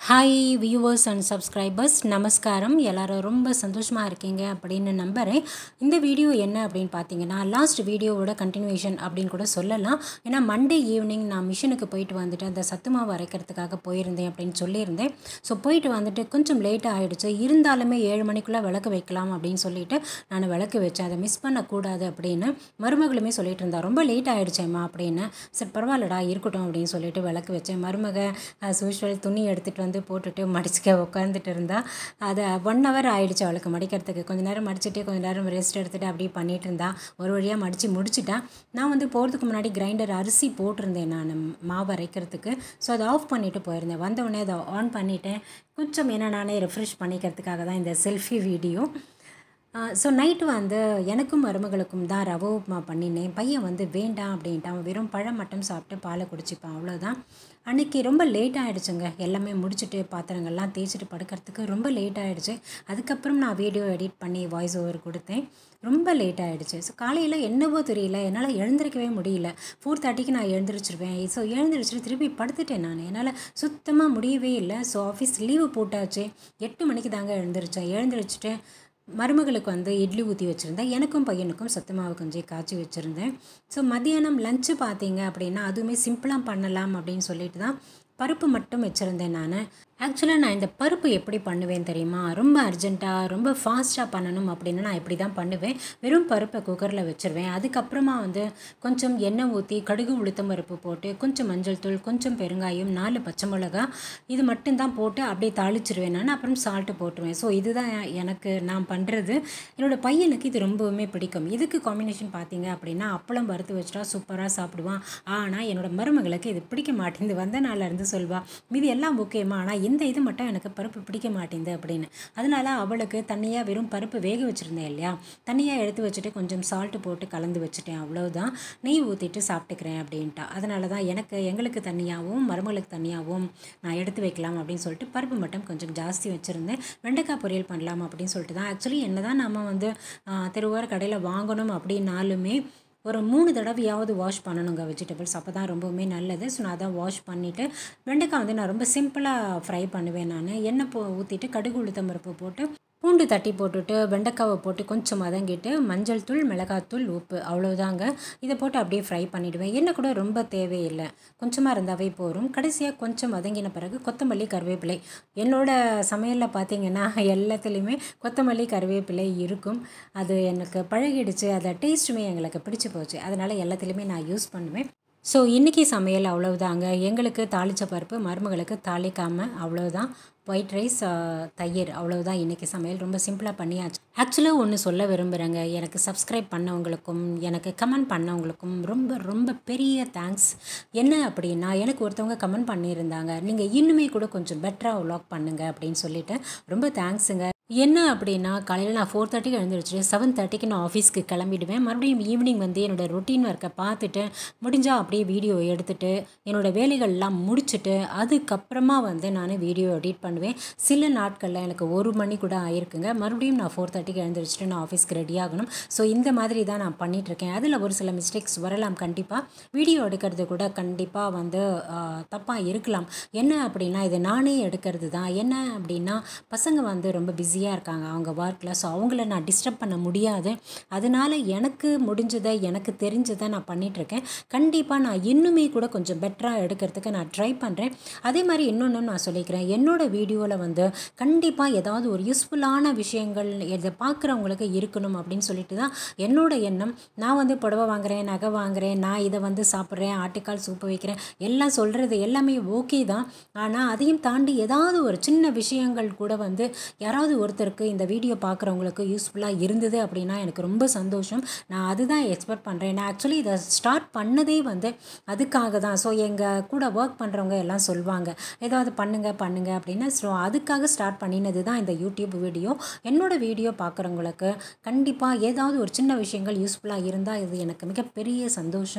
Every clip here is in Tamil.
ஹாய் வியூவர்ஸ் அண்ட் சப்ஸ்கிரைபர்ஸ் நமஸ்காரம் எல்லாரும் ரொம்ப சந்தோஷமாக இருக்கீங்க அப்படின்னு நம்புகிறேன் இந்த வீடியோ என்ன அப்படின்னு பார்த்தீங்கன்னா லாஸ்ட் வீடியோவோட கண்டினியூஷன் அப்படின்னு கூட சொல்லலாம் ஏன்னா மண்டே ஈவினிங் நான் மிஷினுக்கு போயிட்டு வந்துட்டு அந்த சத்து மாவு அரைக்கிறதுக்காக போயிருந்தேன் அப்படின்னு சொல்லியிருந்தேன் ஸோ போயிட்டு வந்துட்டு கொஞ்சம் லேட்டாக ஆகிடுச்சு இருந்தாலுமே ஏழு மணிக்குள்ளே விளக்கு வைக்கலாம் அப்படின்னு சொல்லிட்டு நான் விளக்கு வச்சேன் அதை மிஸ் பண்ணக்கூடாது அப்படின்னு மருமகளுமே சொல்லிட்டு இருந்தா ரொம்ப லேட் ஆகிடுச்சேம்மா அப்படின்னு சரி பரவாயில்லடா இருக்கட்டும் அப்படின்னு சொல்லிட்டு விளக்கு வச்சேன் மருமக ஆஸ் யூஷுவல் துணி எடுத்துகிட்டு வந்து போட்டுட்டு மடிச்சுக்க உட்காந்துட்டு இருந்தா அது ஒன் ஹவர் ஆயிடுச்சு அவளுக்கு மடிக்கிறதுக்கு கொஞ்ச நேரம் மடிச்சுட்டு கொஞ்ச நேரம் ரெஸ்ட் எடுத்துகிட்டு அப்படியே பண்ணிட்டு இருந்தா ஒரு வழியாக மடித்து முடிச்சிட்டேன் நான் வந்து போகிறதுக்கு முன்னாடி கிரைண்டர் அரிசி போட்டிருந்தேன் நான் மாவு அரைக்கிறதுக்கு ஸோ அதை ஆஃப் பண்ணிவிட்டு போயிருந்தேன் வந்தவுடனே அதை ஆன் பண்ணிவிட்டேன் கொஞ்சம் என்ன நானே ரெஃப்ரெஷ் பண்ணிக்கிறதுக்காக தான் இந்த செல்ஃபி வீடியோ ஸோ நைட்டு வந்து எனக்கும் மருமகளுக்கும் தான் ரவை உப்புமா பண்ணினேன் பையன் வந்து வேண்டாம் அப்படின்ட்டு அவன் வெறும் பழம் மட்டும் சாப்பிட்டு பாலை குடிச்சிப்பான் அவ்வளோதான் அன்றைக்கி ரொம்ப லேட் ஆகிடுச்சுங்க எல்லாமே முடிச்சுட்டு பாத்திரங்கள்லாம் தேய்ச்சிட்டு படுக்கிறதுக்கு ரொம்ப லேட் ஆகிடுச்சு அதுக்கப்புறம் நான் வீடியோ எடிட் பண்ணி வாய்ஸ் ஓவர் கொடுத்தேன் ரொம்ப லேட் ஆகிடுச்சு ஸோ காலையில் என்னவோ தெரியல என்னால் எழுந்திருக்கவே முடியல ஃபோர் தேர்ட்டிக்கு நான் எழுந்திரிச்சிருவேன் ஸோ எழுந்திரிச்சிட்டு திருப்பி படுத்துட்டேன் நான் என்னால் சுத்தமாக முடியவே இல்லை ஸோ ஆஃபீஸ் லீவு போட்டாச்சு எட்டு மணிக்கு தாங்க எழுந்திரிச்சேன் எழுந்திரிச்சிட்டு மருமகளுக்கு வந்து இட்லி ஊற்றி வச்சுருந்தேன் எனக்கும் பையனுக்கும் சத்து மாவு கொஞ்சம் காய்ச்சி வச்சுருந்தேன் ஸோ மதியானம் லஞ்சு பார்த்தீங்க அப்படின்னா அதுவுமே சிம்பிளாக பண்ணலாம் அப்படின்னு சொல்லிட்டு தான் பருப்பு மட்டும் வச்சுருந்தேன் நான் ஆக்சுவலாக நான் இந்த பருப்பு எப்படி பண்ணுவேன் தெரியுமா ரொம்ப அர்ஜென்ட்டாக ரொம்ப ஃபாஸ்ட்டாக பண்ணணும் அப்படின்னு நான் இப்படி தான் பண்ணுவேன் வெறும் பருப்பை குக்கரில் வச்சுருவேன் அதுக்கப்புறமா வந்து கொஞ்சம் எண்ணெய் ஊற்றி கடுகு உளுத்தம் பருப்பு போட்டு கொஞ்சம் மஞ்சள் தூள் கொஞ்சம் பெருங்காயம் நாலு பச்சை மிளகா இது மட்டும்தான் போட்டு அப்படியே தாளிச்சிருவேன் நான் அப்புறம் சால்ட்டு போட்டுருவேன் ஸோ இதுதான் எனக்கு நான் பண்ணுறது என்னோடய பையனுக்கு இது ரொம்பவுமே பிடிக்கும் இதுக்கு காம்பினேஷன் பார்த்தீங்க அப்படின்னா அப்பளம் வறுத்து வச்சுட்டா சூப்பராக சாப்பிடுவான் ஆனால் என்னோடய மருமகளுக்கு இது பிடிக்க மாட்டேங்குது வந்த நாள்லேருந்து சொல்வா மீது எல்லாம் ஓகேம்மா ஆனால் இந்த இது மட்டும் எனக்கு பருப்பு பிடிக்க மாட்டேங்குது அப்படின்னு அதனால் அவளுக்கு தனியாக வெறும் பருப்பு வேக வச்சுருந்தேன் இல்லையா தனியாக எடுத்து வச்சுட்டு கொஞ்சம் சால்ட்டு போட்டு கலந்து வச்சுட்டேன் அவ்வளோதான் நெய் ஊற்றிட்டு சாப்பிட்டுக்கிறேன் அப்படின்ட்டா அதனால தான் எனக்கு எங்களுக்கு தனியாகவும் மருமகளுக்கு தனியாகவும் நான் எடுத்து வைக்கலாம் அப்படின்னு சொல்லிட்டு பருப்பு மட்டும் கொஞ்சம் ஜாஸ்தி வச்சுருந்தேன் வெண்டைக்காய் பொரியல் பண்ணலாம் அப்படின்னு சொல்லிட்டு தான் ஆக்சுவலி என்ன தான் நம்ம வந்து தெருவோர கடையில் வாங்கணும் அப்படின்னாலுமே ஒரு மூணு தடவையாவது வாஷ் பண்ணணுங்க வெஜிடபிள்ஸ் அப்போ தான் ரொம்பவுமே நல்லது ஸோ நான் அதான் வாஷ் பண்ணிவிட்டு வெண்டைக்காய் வந்து நான் ரொம்ப சிம்பிளாக ஃப்ரை பண்ணுவேன் நான் எண்ணெய் போ ஊற்றிட்டு கடுகு உளுத்தம் பருப்பு போட்டு பூண்டு தட்டி போட்டுட்டு வெண்டைக்காவை போட்டு கொஞ்சம் வதங்கிட்டு மஞ்சள் தூள் மிளகாத்தூள் உப்பு அவ்வளோதாங்க இதை போட்டு அப்படியே ஃப்ரை பண்ணிவிடுவேன் எண்ணெய் கூட ரொம்ப தேவையில்லை கொஞ்சமாக இருந்தாவே போகும் கடைசியாக கொஞ்சம் வதங்கின பிறகு கொத்தமல்லி கருவேப்பிலை என்னோடய சமையலில் பார்த்தீங்கன்னா எல்லாத்துலேயுமே கொத்தமல்லி கருவேப்பிலை இருக்கும் அது எனக்கு பழகிடுச்சு அதை டேஸ்ட்டுமே எங்களுக்கு பிடிச்சி போச்சு அதனால் எல்லாத்துலேயுமே நான் யூஸ் பண்ணுவேன் ஸோ இன்றைக்கி சமையல் அவ்வளவுதாங்க எங்களுக்கு தாளித்த பருப்பு மருமகளுக்கு தாளிக்காமல் அவ்வளோதான் ஒயிட் ரைஸ் தயிர் அவ்வளோதான் இன்றைக்கி சமையல் ரொம்ப சிம்பிளாக பண்ணியாச்சு ஆக்சுவலாக ஒன்று சொல்ல விரும்புகிறேங்க எனக்கு சப்ஸ்கிரைப் பண்ணவங்களுக்கும் எனக்கு கமெண்ட் பண்ணவங்களுக்கும் ரொம்ப ரொம்ப பெரிய தேங்க்ஸ் என்ன அப்படின்னா எனக்கு ஒருத்தவங்க கமெண்ட் பண்ணியிருந்தாங்க நீங்கள் இன்னுமே கூட கொஞ்சம் பெட்டராக விலாக் பண்ணுங்கள் அப்படின்னு சொல்லிட்டு ரொம்ப தேங்க்ஸுங்க என்ன அப்படின்னா காலையில் நான் ஃபோர் தேர்ட்டிக்கு எழுந்திரிச்சிட்டு செவன் தேர்ட்டிக்கு நான் ஆஃபீஸ்க்கு கிளம்பிடுவேன் மறுபடியும் ஈவினிங் வந்து என்னோடய ரொட்டீன் ஒர்க்கை பார்த்துட்டு முடிஞ்சால் அப்படியே வீடியோ எடுத்துகிட்டு என்னோடய வேலைகள்லாம் முடிச்சுட்டு அதுக்கப்புறமா வந்து நான் வீடியோ எடிட் பண்ணுவேன் சில நாட்களில் எனக்கு ஒரு மணி கூட ஆயிருக்குங்க மறுபடியும் நான் ஃபோர் தேர்ட்டிக்கு எழுந்திரிச்சிட்டு நான் ஆஃபீஸ்க்கு ரெடி ஆகணும் ஸோ இந்த மாதிரி தான் நான் பண்ணிகிட்ருக்கேன் அதில் ஒரு சில மிஸ்டேக்ஸ் வரலாம் கண்டிப்பாக வீடியோ எடுக்கிறது கூட கண்டிப்பாக வந்து தப்பாக இருக்கலாம் என்ன அப்படின்னா இது நானே எடுக்கிறது தான் என்ன அப்படின்னா பசங்க வந்து ரொம்ப பிஸி பிஸியாக இருக்காங்க அவங்க ஒர்க்கில் ஸோ அவங்கள நான் டிஸ்டர்ப் பண்ண முடியாது அதனால் எனக்கு முடிஞ்சதை எனக்கு தெரிஞ்சதை நான் பண்ணிகிட்ருக்கேன் கண்டிப்பாக நான் இன்னுமே கூட கொஞ்சம் பெட்டராக எடுக்கிறதுக்கு நான் ட்ரை பண்ணுறேன் அதே மாதிரி இன்னொன்று நான் சொல்லிக்கிறேன் என்னோடய வீடியோவில் வந்து கண்டிப்பாக ஏதாவது ஒரு யூஸ்ஃபுல்லான விஷயங்கள் இதை பார்க்குறவங்களுக்கு இருக்கணும் அப்படின்னு சொல்லிட்டு தான் என்னோட எண்ணம் நான் வந்து புடவை வாங்குகிறேன் நகை வாங்குகிறேன் நான் இதை வந்து சாப்பிட்றேன் ஆட்டுக்கால் சூப்பு வைக்கிறேன் எல்லாம் சொல்கிறது எல்லாமே ஓகே தான் ஆனால் அதையும் தாண்டி ஏதாவது ஒரு சின்ன விஷயங்கள் கூட வந்து யாராவது ஒரு ஒருத்தருக்கு இந்த வீடியோ பார்க்குறவங்களுக்கு யூஸ்ஃபுல்லாக இருந்தது அப்படின்னா எனக்கு ரொம்ப சந்தோஷம் நான் அதுதான் எக்ஸ்பெக்ட் பண்ணுறேன் நான் ஆக்சுவலி இதை ஸ்டார்ட் பண்ணதே வந்து அதுக்காக தான் ஸோ எங்கள் கூட ஒர்க் பண்ணுறவங்க எல்லாம் சொல்லுவாங்க ஏதாவது பண்ணுங்கள் பண்ணுங்கள் அப்படின்னு ஸோ அதுக்காக ஸ்டார்ட் பண்ணினது தான் இந்த யூடியூப் வீடியோ என்னோடய வீடியோ பார்க்குறவங்களுக்கு கண்டிப்பாக ஏதாவது ஒரு சின்ன விஷயங்கள் யூஸ்ஃபுல்லாக இருந்தால் இது எனக்கு மிகப்பெரிய சந்தோஷம்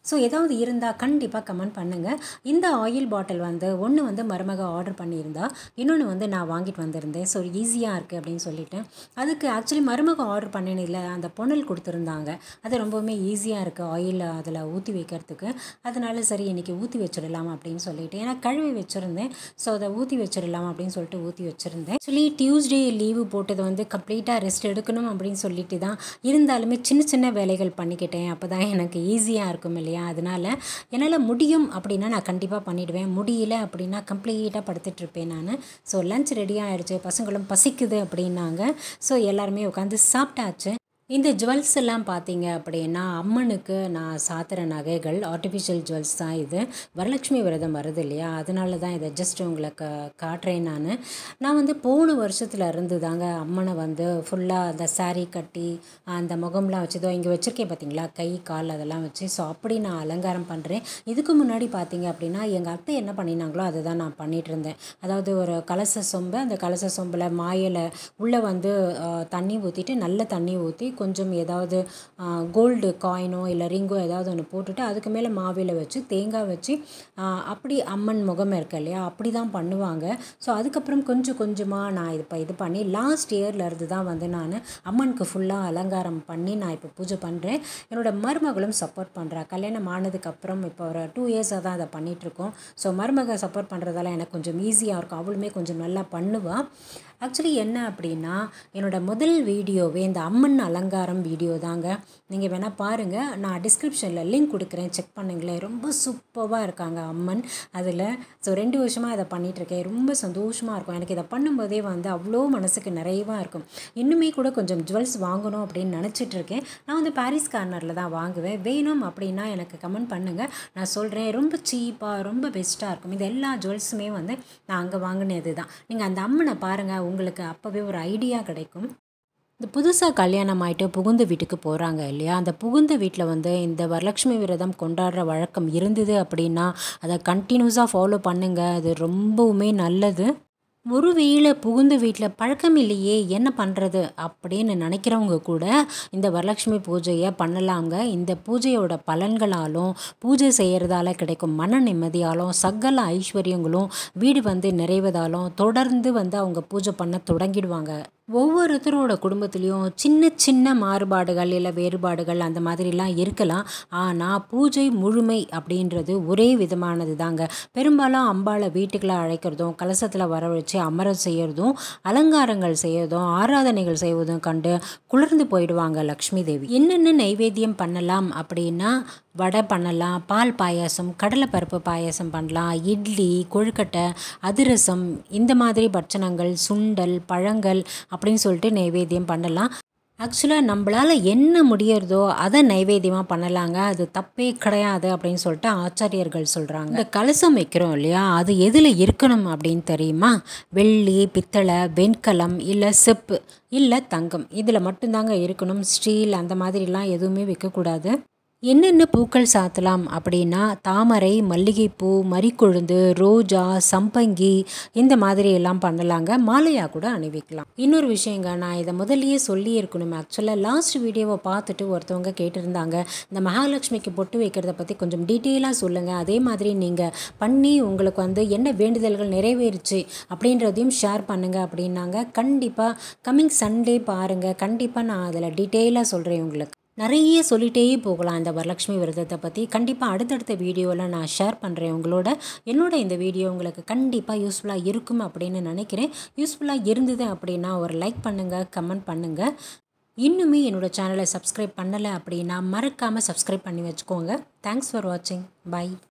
ஸோ ஏதாவது இருந்தால் கண்டிப்பாக கமெண்ட் பண்ணுங்கள் இந்த ஆயில் பாட்டில் வந்து ஒன்று வந்து மருமக ஆர்டர் பண்ணியிருந்தா இன்னொன்று வந்து நான் வாங்கிட்டு வந்திருந்தேன் ஸோ ஈஸியாக இருக்குது அப்படின்னு சொல்லிட்டு அதுக்கு ஆக்சுவலி மருமக ஆர்டர் பண்ணினில் அந்த பொன்னல் கொடுத்துருந்தாங்க அது ரொம்பவுமே ஈஸியாக இருக்குது ஆயில் அதில் ஊற்றி வைக்கிறதுக்கு அதனால சரி இன்றைக்கி ஊற்றி வச்சிடலாம் அப்படின்னு சொல்லிட்டு ஏன்னா கழுவி வச்சுருந்தேன் ஸோ அதை ஊற்றி வச்சிடலாம் அப்படின்னு சொல்லிட்டு ஊற்றி வச்சுருந்தேன் ஆக்சுவலி டியூஸ்டே லீவு போட்டது வந்து கம்ப்ளீட்டாக ரெஸ்ட் எடுக்கணும் அப்படின்னு சொல்லிட்டு தான் இருந்தாலுமே சின்ன சின்ன வேலைகள் பண்ணிக்கிட்டேன் அப்போ தான் எனக்கு ஈஸியாக இருக்கும் இல்லையா அதனால் என்னால் முடியும் அப்படின்னா நான் கண்டிப்பாக பண்ணிவிடுவேன் முடியல அப்படின்னா கம்ப்ளீட்டாக படுத்துட்ருப்பேன் நான் ஸோ லஞ்ச் ரெடி ஆகிடுச்சு பசங்களும் பசிக்குது அப்படின்னாங்க ஸோ எல்லாருமே உட்காந்து சாப்பிட்டாச்சு இந்த ஜுவல்ஸ் எல்லாம் பார்த்தீங்க அப்படின்னா அம்மனுக்கு நான் சாத்துற நகைகள் ஆர்டிஃபிஷியல் ஜுவல்ஸ் தான் இது வரலட்சுமி விரதம் வருது இல்லையா அதனால தான் இதை ஜஸ்ட் உங்களுக்கு காட்டுறேன் நான் நான் வந்து போன வருஷத்தில் இருந்து தாங்க அம்மனை வந்து ஃபுல்லாக அந்த saree கட்டி அந்த முகம்லாம் வச்சதோ இங்கே வச்சுருக்கேன் பார்த்தீங்களா கை கால் அதெல்லாம் வச்சு ஸோ அப்படி நான் அலங்காரம் பண்ணுறேன் இதுக்கு முன்னாடி பார்த்தீங்க அப்படின்னா எங்கள் அத்தை என்ன பண்ணினாங்களோ அதை தான் நான் பண்ணிகிட்டு இருந்தேன் அதாவது ஒரு கலச சொம்பு அந்த கலச சொம்பில் மாயலை உள்ளே வந்து ஆஹ், தண்ணி ஊற்றிட்டு நல்ல தண்ணி ஊற்றி கொஞ்சம் ஏதாவது கோல்டு காயினோ இல்லை ரிங்கோ ஏதாவது ஒன்று போட்டுட்டு அதுக்கு மேலே மாவில வச்சு தேங்காய் வச்சு ஆஹ், அப்படி அம்மன் முகம் இருக்கு இல்லையா அப்படி தான் பண்ணுவாங்க ஸோ அதுக்கப்புறம் கொஞ்சம் கொஞ்சமாக நான் இது இப்போ இது பண்ணி லாஸ்ட் இயர்ல இருந்து தான் வந்து நான் அம்மனுக்கு ஃபுல்லாக அலங்காரம் பண்ணி நான் இப்போ பூஜை பண்ணுறேன் என்னோட மருமகளும் சப்போர்ட் பண்ணுறா கல்யாணம் ஆனதுக்கப்புறம் இப்போ ஒரு டூ இயர்ஸாக தான் அதை பண்ணிகிட்ருக்கோம் ஸோ மருமக சப்போர்ட் பண்ணுறதால எனக்கு கொஞ்சம் ஈஸியாக இருக்கும் அவளுமே கொஞ்சம் நல்லா பண்ணுவாள் ஆக்சுவலி என்ன அப்படின்னா என்னோட முதல் வீடியோவே இந்த அம்மன் அலங்காரம் வீடியோ தாங்க நீங்கள் வேணால் பாருங்கள் நான் டிஸ்கிரிப்ஷனில் லிங்க் கொடுக்குறேன் செக் பண்ணுங்களேன் ரொம்ப சூப்பராக இருக்காங்க அம்மன் அதில் ஸோ ரெண்டு வருஷமாக இதை பண்ணிகிட்ருக்கேன் ரொம்ப சந்தோஷமாக இருக்கும் எனக்கு இதை பண்ணும்போதே வந்து அவ்வளோ மனசுக்கு நிறைவாக இருக்கும் இன்னுமே கூட கொஞ்சம் ஜுவல்ஸ் வாங்கணும் அப்படின்னு நினச்சிட்டு இருக்கேன் நான் வந்து பாரிஸ் கார்னரில் தான் வாங்குவேன் வேணும் அப்படின்னா எனக்கு கமெண்ட் பண்ணுங்கள் நான் சொல்கிறேன் ரொம்ப சீப்பாக ரொம்ப பெஸ்ட்டாக இருக்கும் இது எல்லா ஜுவல்ஸுமே வந்து நான் அங்கே வாங்கினது தான் நீங்கள் அந்த அம்மனை பாருங்கள் உங்களுக்கு அப்போவே ஒரு ஐடியா கிடைக்கும் இந்த புதுசாக கல்யாணம் ஆகிட்டு புகுந்த வீட்டுக்கு போகிறாங்க இல்லையா அந்த புகுந்த வீட்டில் வந்து இந்த வரலட்சுமி விரதம் கொண்டாடுற வழக்கம் இருந்தது அப்படின்னா அதை கண்டினியூஸாக ஃபாலோ பண்ணுங்க அது ரொம்பவுமே நல்லது ஒருவேளை புகுந்த வீட்டில் பழக்கம் இல்லையே என்ன பண்ணுறது அப்படின்னு நினைக்கிறவங்க கூட இந்த வரலட்சுமி பூஜையை பண்ணலாங்க இந்த பூஜையோட பலன்களாலும் பூஜை செய்கிறதால கிடைக்கும் மன நிம்மதியாலும் சகல ஐஸ்வர்யங்களும் வீடு வந்து நிறைவதாலும் தொடர்ந்து வந்து அவங்க பூஜை பண்ண தொடங்கிடுவாங்க ஒவ்வொருத்தரோட குடும்பத்துலேயும் சின்ன சின்ன மாறுபாடுகள் இல்லை வேறுபாடுகள் அந்த மாதிரிலாம் இருக்கலாம் ஆனால் பூஜை முழுமை அப்படின்றது ஒரே விதமானது தாங்க பெரும்பாலும் அம்பாளை வீட்டுக்குள்ள அழைக்கிறதும் கலசத்தில் வர வச்சு அமர செய்யறதும் அலங்காரங்கள் செய்யறதும் ஆராதனைகள் செய்வதும் கண்டு குளிர்ந்து போயிடுவாங்க லக்ஷ்மி தேவி என்னென்ன நைவேத்தியம் பண்ணலாம் அப்படின்னா வடை பண்ணலாம் பால் பாயாசம் கடலைப்பருப்பு பாயாசம் பண்ணலாம் இட்லி கொழுக்கட்டை அதிரசம் இந்த மாதிரி பட்சணங்கள் சுண்டல் பழங்கள் அப்படின்னு சொல்லிட்டு நைவேத்தியம் பண்ணலாம் ஆக்சுவலாக நம்மளால் என்ன முடியறதோ அதை நைவேத்தியமாக பண்ணலாங்க அது தப்பே கிடையாது அப்படின்னு சொல்லிட்டு ஆச்சாரியர்கள் சொல்கிறாங்க இந்த கலசம் வைக்கிறோம் இல்லையா அது எதில் இருக்கணும் அப்படின்னு தெரியுமா வெள்ளி பித்தளை வெண்கலம் இல்லை செப்பு இல்லை தங்கம் இதில் மட்டும்தாங்க இருக்கணும் ஸ்டீல் அந்த மாதிரிலாம் எதுவுமே வைக்கக்கூடாது என்னென்ன பூக்கள் சாத்தலாம் அப்படின்னா தாமரை மல்லிகைப்பூ மறிக்கொழுந்து ரோஜா சம்பங்கி இந்த மாதிரி எல்லாம் பண்ணலாங்க மாலையாக கூட அணிவிக்கலாம் இன்னொரு விஷயங்க நான் இதை முதல்லயே சொல்லி இருக்கணும் ஆக்சுவலாக லாஸ்ட் வீடியோவை பார்த்துட்டு ஒருத்தவங்க கேட்டிருந்தாங்க இந்த மகாலட்சுமிக்கு பொட்டு வைக்கிறத பற்றி கொஞ்சம் டீட்டெயிலாக சொல்லுங்கள் அதே மாதிரி நீங்கள் பண்ணி உங்களுக்கு வந்து என்ன வேண்டுதல்கள் நிறைவேறுச்சு அப்படின்றதையும் ஷேர் பண்ணுங்கள் அப்படின்னாங்க கண்டிப்பாக கம்மிங் சண்டே பாருங்கள் கண்டிப்பாக நான் அதில் டீட்டெயிலாக சொல்கிறேன் உங்களுக்கு நிறைய சொல்லிட்டே போகலாம் இந்த வரலட்சுமி விரதத்தை பற்றி கண்டிப்பாக அடுத்தடுத்த வீடியோவில் நான் ஷேர் பண்ணுறேன் உங்களோட என்னோட இந்த வீடியோ உங்களுக்கு கண்டிப்பாக யூஸ்ஃபுல்லாக இருக்கும் அப்படின்னு நினைக்கிறேன் யூஸ்ஃபுல்லாக இருந்தது அப்படின்னா ஒரு லைக் பண்ணுங்கள் கமெண்ட் பண்ணுங்கள் இன்னுமே என்னோடய சேனலை சப்ஸ்கிரைப் பண்ணலை அப்படின்னா மறக்காமல் சப்ஸ்கிரைப் பண்ணி வச்சுக்கோங்க தேங்க்ஸ் ஃபார் வாட்சிங் பை